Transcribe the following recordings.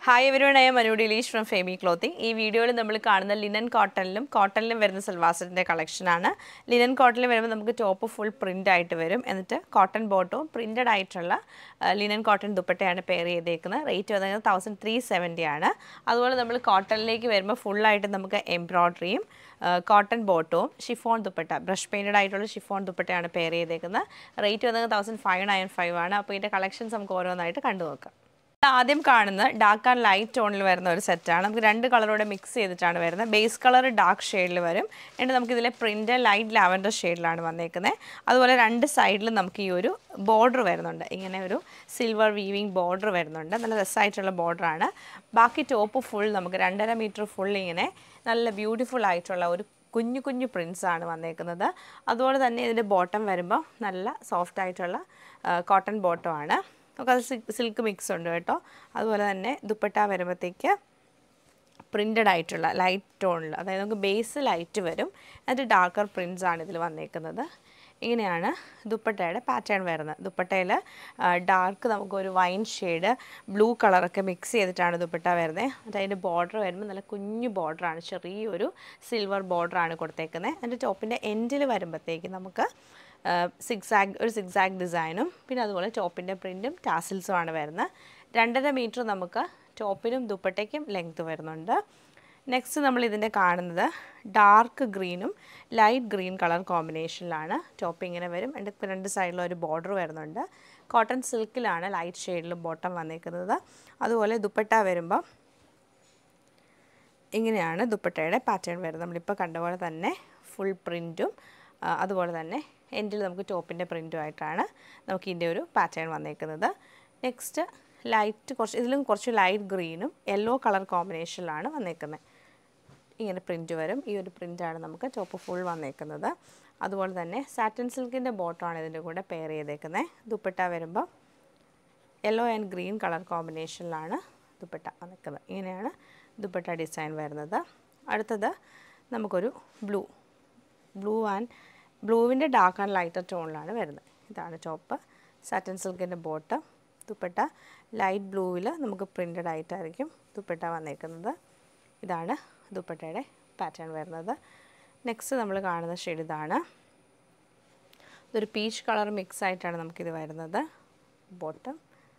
hi everyone I'm Manu Dilish from Femi clothing ഈ വീഡിയോയിൽ നമ്മൾ കാണുന്ന ലിനൻ കോട്ടണിലും കോട്ടണിലും വരുന്ന സൽവാസറ്റിൻ്റെ കളക്ഷനാണ് ലിനൻ കോട്ടണിൽ വരുമ്പോൾ നമുക്ക് ടോപ്പ് ഫുൾ പ്രിൻ്റ് ആയിട്ട് വരും എന്നിട്ട് കോട്ടൺ ബോട്ടവും പ്രിൻറ്റഡ് ആയിട്ടുള്ള ലിനൻ കോട്ടൺ ദുപ്പട്ടയാണ് പെയർ ചെയ്തേക്കുന്നത് റേറ്റ് വന്നത് തൗസൻഡ് ത്രീ സെവൻറ്റി ആണ് അതുപോലെ നമ്മൾ കോട്ടണിലേക്ക് വരുമ്പോൾ ഫുള്ളായിട്ട് നമുക്ക് എംബ്രോയ്ഡറിയും കോട്ടൺ ബോട്ടവും ഷിഫോൺ ദുപ്പട്ട ബ്രഷ് പെയിൻറ്റഡ് ആയിട്ടുള്ള ഷിഫോൺ ദുപ്പട്ടയാണ് പെയർ ചെയ്തേക്കുന്നത് റേറ്റ് വന്നത് തൗസൻഡ് ഫൈവ് നയൻ ഫൈവ് ആണ് അപ്പോൾ ഇതിൻ്റെ കളക്ഷൻസ് നമുക്ക് ഓരോന്നായിട്ട് കണ്ടു നോക്കാം ആദ്യം കാണുന്ന ഡാർക്ക് ആൻഡ് ലൈറ്റ് ടോണിൽ വരുന്ന ഒരു സെറ്റാണ് നമുക്ക് രണ്ട് കളറോടെ മിക്സ് ചെയ്തിട്ടാണ് വരുന്നത് ബേസ് കളർ ഡാർക്ക് ഷെയ്ഡിൽ വരും എന്നിട്ട് നമുക്ക് ഇതിലെ പ്രിൻ്റ് ലൈറ്റ് ലാവൻഡർ ഷെയ്ഡിലാണ് വന്നേക്കുന്നത് അതുപോലെ രണ്ട് സൈഡിലും നമുക്ക് ഈ ഒരു ബോർഡർ വരുന്നുണ്ട് ഇങ്ങനെ ഒരു സിൽവർ വീവിങ് ബോർഡർ വരുന്നുണ്ട് നല്ല രസമായിട്ടുള്ള ബോർഡറാണ് ബാക്കി ടോപ്പ് ഫുൾ നമുക്ക് രണ്ടര മീറ്റർ ഫുൾ ഇങ്ങനെ നല്ല ബ്യൂട്ടിഫുൾ ആയിട്ടുള്ള ഒരു കുഞ്ഞു കുഞ്ഞു പ്രിൻസ് ആണ് വന്നേക്കുന്നത് അതുപോലെ തന്നെ ഇതിൻ്റെ ബോട്ടം വരുമ്പോൾ നല്ല സോഫ്റ്റ് ആയിട്ടുള്ള കോട്ടൺ ബോട്ടം ആണ് നമുക്കത് സിൽക്ക് മിക്സ് ഉണ്ട് കേട്ടോ അതുപോലെ തന്നെ ദുപ്പട്ട വരുമ്പോഴത്തേക്ക് പ്രിൻ്റഡ് ആയിട്ടുള്ള ലൈറ്റ് ടോണിൽ അതായത് നമുക്ക് ബേസ് ലൈറ്റ് വരും എന്നിട്ട് ഡാർക്കർ പ്രിൻസ് ആണ് ഇതിൽ വന്നേക്കുന്നത് ഇങ്ങനെയാണ് ദുപ്പട്ടയുടെ പാറ്റേൺ വരുന്നത് ദുപ്പട്ടയിൽ ഡാർക്ക് നമുക്കൊരു വൈൻ ഷെയ്ഡ് ബ്ലൂ കളറൊക്കെ മിക്സ് ചെയ്തിട്ടാണ് ദുപ്പട്ട വരുന്നത് എന്നിട്ട് അതിൻ്റെ ബോർഡർ വരുമ്പോൾ നല്ല കുഞ്ഞു ബോർഡറാണ് ചെറിയൊരു സിൽവർ ബോർഡറാണ് കൊടുത്തേക്കുന്നത് എന്നിട്ട് ടോപ്പിൻ്റെ എൻഡിൽ വരുമ്പോഴത്തേക്ക് നമുക്ക് സിക്സാഗ് ഒരു സിക്സാഗ് ഡിസൈനും പിന്നെ അതുപോലെ ടോപ്പിൻ്റെ പ്രിൻറ്റും ടാസിൽസും ആണ് വരുന്നത് രണ്ടര മീറ്റർ നമുക്ക് ടോപ്പിനും ദുപ്പട്ടയ്ക്കും ലെങ്ത് വരുന്നുണ്ട് നെക്സ്റ്റ് നമ്മൾ ഇതിൻ്റെ കാണുന്നത് ഡാർക്ക് ഗ്രീനും ലൈറ്റ് ഗ്രീൻ കളർ കോമ്പിനേഷനിലാണ് ടോപ്പ് ഇങ്ങനെ വരും എൻ്റെ രണ്ട് സൈഡിലും ഒരു ബോർഡർ വരുന്നുണ്ട് കോട്ടൺ സിൽക്കിലാണ് ലൈറ്റ് ഷെയ്ഡിലും ബോട്ടം വന്നേക്കുന്നത് അതുപോലെ ദുപ്പട്ട വരുമ്പോൾ ഇങ്ങനെയാണ് ദുപ്പട്ടയുടെ പാറ്റേൺ വരുന്നത് നമ്മളിപ്പോൾ കണ്ട പോലെ തന്നെ ഫുൾ പ്രിൻറ്റും അതുപോലെ തന്നെ എൻഡിൽ നമുക്ക് ടോപ്പിൻ്റെ പ്രിൻറ്റും ആയിട്ടാണ് നമുക്ക് ഇതിൻ്റെ ഒരു പാറ്റേൺ വന്നേക്കുന്നത് നെക്സ്റ്റ് ലൈറ്റ് കുറച്ച് ഇതിലും കുറച്ച് ലൈറ്റ് ഗ്രീനും യെല്ലോ കളർ കോമ്പിനേഷനിലാണ് വന്നേക്കുന്നത് ഇങ്ങനെ പ്രിൻറ്റ് വരും ഈ ഒരു പ്രിൻ്റാണ് നമുക്ക് ടോപ്പ് ഫുൾ വന്നേക്കുന്നത് അതുപോലെ തന്നെ സാറ്റൻ സിൽക്കിൻ്റെ ബോട്ടമാണ് ഇതിൻ്റെ കൂടെ പെയർ ചെയ്തേക്കുന്നത് ദുപ്പട്ട വരുമ്പോൾ യെല്ലോ ആൻഡ് ഗ്രീൻ കളർ കോമ്പിനേഷനിലാണ് ദുപ്പട്ട വന്നിക്കുന്നത് ഇങ്ങനെയാണ് ദുപ്പട്ട ഡിസൈൻ വരുന്നത് അടുത്തത് നമുക്കൊരു ബ്ലൂ ബ്ലൂ ആൻഡ് ബ്ലൂവിൻ്റെ ഡാർക്ക് ആൻഡ് ലൈറ്റർ ടോണിലാണ് വരുന്നത് ഇതാണ് ടോപ്പ് സാറ്റൻ സിൽക്കിൻ്റെ ബോട്ട് ദുപ്പട്ട ലൈറ്റ് ബ്ലൂവിൽ നമുക്ക് പ്രിൻ്റഡ് ആയിട്ടായിരിക്കും ദുപ്പട്ട വന്നേക്കുന്നത് ഇതാണ് ദുപ്പട്ടയുടെ പാറ്റേൺ വരുന്നത് നെക്സ്റ്റ് നമ്മൾ കാണുന്ന ഷെയ്ഡ് ഇതാണ് ഇതൊരു പീച്ച് കളർ മിക്സ് ആയിട്ടാണ് നമുക്കിത് വരുന്നത് ബോട്ടം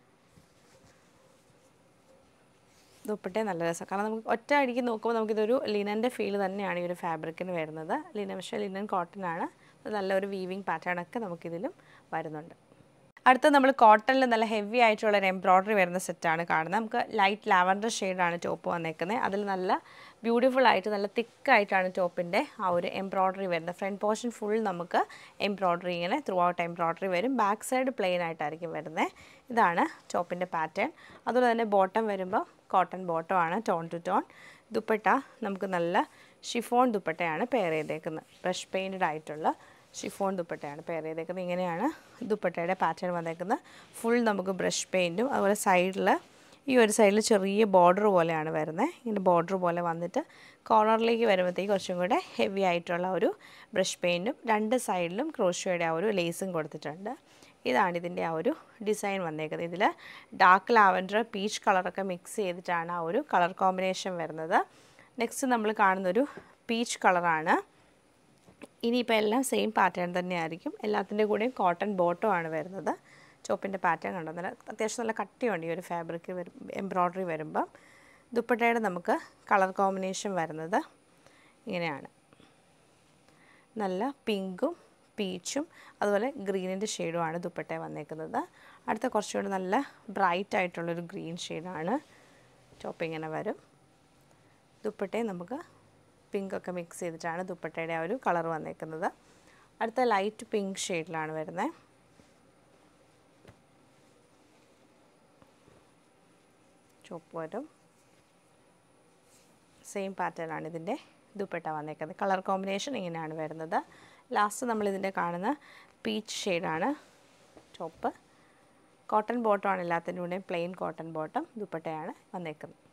ദുപ്പട്ടയും നല്ല രസം കാരണം നമുക്ക് ഒറ്റ അടിക്ക് നോക്കുമ്പോൾ നമുക്കിതൊരു ലിനൻ്റെ ഫീൽ തന്നെയാണ് ഈ ഒരു ഫാബ്രിക്കിന് വരുന്നത് ലിനൻ പക്ഷേ ലിനൻ കോട്ടൺ ആണ് നല്ലൊരു വീവിങ് പാറ്റേൺ ഒക്കെ നമുക്കിതിലും വരുന്നുണ്ട് അടുത്ത നമ്മൾ കോട്ടണിൽ നല്ല ഹെവി ആയിട്ടുള്ള ഒരു എംബ്രോയ്ഡറി വരുന്ന സെറ്റാണ് കാണുന്നത് നമുക്ക് ലൈറ്റ് ലാവൻഡർ ഷെയ്ഡാണ് ടോപ്പ് വന്നേക്കുന്നത് അതിൽ നല്ല ബ്യൂട്ടിഫുൾ ആയിട്ട് നല്ല തിക്കായിട്ടാണ് ടോപ്പിൻ്റെ ആ ഒരു എംബ്രോയ്ഡറി വരുന്നത് ഫ്രണ്ട് പോർഷൻ ഫുൾ നമുക്ക് എംബ്രോയ്ഡറി ഇങ്ങനെ ത്രൂ ഔട്ട് എംബ്രോയ്ഡറി വരും ബാക്ക് സൈഡ് പ്ലെയിൻ ആയിട്ടായിരിക്കും വരുന്നത് ഇതാണ് ടോപ്പിൻ്റെ പാറ്റേൺ അതുപോലെ തന്നെ ബോട്ടം വരുമ്പോൾ കോട്ടൺ ബോട്ടമാണ് ടോൺ ടു ടോൺ ദുപ്പട്ട നമുക്ക് നല്ല ഷിഫോൺ ദുപ്പട്ടയാണ് പെയർ ചെയ്തേക്കുന്നത് ബ്രഷ് പെയിൻറ്റഡ് ആയിട്ടുള്ള ഷിഫോൺ ദുപ്പട്ടയാണ് പെയർ ചെയ്തേക്കുന്നത് ഇങ്ങനെയാണ് ദുപ്പട്ടയുടെ പാറ്റേൺ വന്നേക്കുന്നത് ഫുൾ നമുക്ക് ബ്രഷ് പെയിൻറ്റും അതുപോലെ സൈഡിൽ ഈ ഒരു സൈഡിൽ ചെറിയ ബോർഡർ പോലെയാണ് വരുന്നത് ഇങ്ങനെ ബോർഡർ പോലെ വന്നിട്ട് കോർണറിലേക്ക് വരുമ്പോഴത്തേക്ക് കുറച്ചും കൂടെ ഹെവി ആയിട്ടുള്ള ഒരു ബ്രഷ് പെയിൻറ്റും രണ്ട് സൈഡിലും ക്രോഷയുടെ ആ ഒരു ലേസും കൊടുത്തിട്ടുണ്ട് ഇതാണ് ഇതിൻ്റെ ആ ഒരു ഡിസൈൻ വന്നേക്കുന്നത് ഇതിൽ ഡാർക്ക് ലാവൻഡർ പീച്ച് കളറൊക്കെ മിക്സ് ചെയ്തിട്ടാണ് ആ ഒരു കളർ കോമ്പിനേഷൻ വരുന്നത് നെക്സ്റ്റ് നമ്മൾ കാണുന്നൊരു പീച്ച് കളറാണ് ഇനിയിപ്പോൾ എല്ലാം സെയിം പാറ്റേൺ തന്നെയായിരിക്കും എല്ലാത്തിൻ്റെ കൂടെയും കോട്ടൺ ബോട്ടം ആണ് വരുന്നത് ചോപ്പിൻ്റെ പാറ്റേൺ കണ്ടോ നല്ല അത്യാവശ്യം നല്ല കട്ടിയുണ്ട് ഈ ഒരു ഫാബ്രിക് വരും എംബ്രോയ്ഡറി വരുമ്പം ദുപ്പട്ടയുടെ നമുക്ക് കളർ കോമ്പിനേഷൻ വരുന്നത് ഇങ്ങനെയാണ് നല്ല പിങ്കും പീച്ചും അതുപോലെ ഗ്രീനിൻ്റെ ഷെയ്ഡുമാണ് ദുപ്പട്ട വന്നേക്കുന്നത് അടുത്ത കുറച്ചുകൂടി നല്ല ബ്രൈറ്റ് ആയിട്ടുള്ളൊരു ഗ്രീൻ ഷെയ്ഡാണ് ടോപ്പ് ഇങ്ങനെ വരും ദുപ്പട്ടയും നമുക്ക് പിങ്ക് ഒക്കെ മിക്സ് ചെയ്തിട്ടാണ് ദുപ്പട്ടയുടെ ആ ഒരു കളർ വന്നേക്കുന്നത് അടുത്ത ലൈറ്റ് പിങ്ക് ഷെയ്ഡിലാണ് വരുന്നത് ചുവപ്പ് വരും സെയിം പാറ്റേൺ ആണ് ഇതിൻ്റെ ദുപ്പട്ട വന്നേക്കുന്നത് കളർ കോമ്പിനേഷൻ ഇങ്ങനെയാണ് വരുന്നത് ലാസ്റ്റ് നമ്മൾ ഇതിൻ്റെ കാണുന്ന പീച്ച് ഷെയ്ഡാണ് ടോപ്പ് കോട്ടൺ ബോട്ടമാണ് എല്ലാത്തിൻ്റെ കൂടെയും പ്ലെയിൻ കോട്ടൺ ബോട്ടം ദുപ്പട്ടയാണ് വന്നേക്കുന്നത്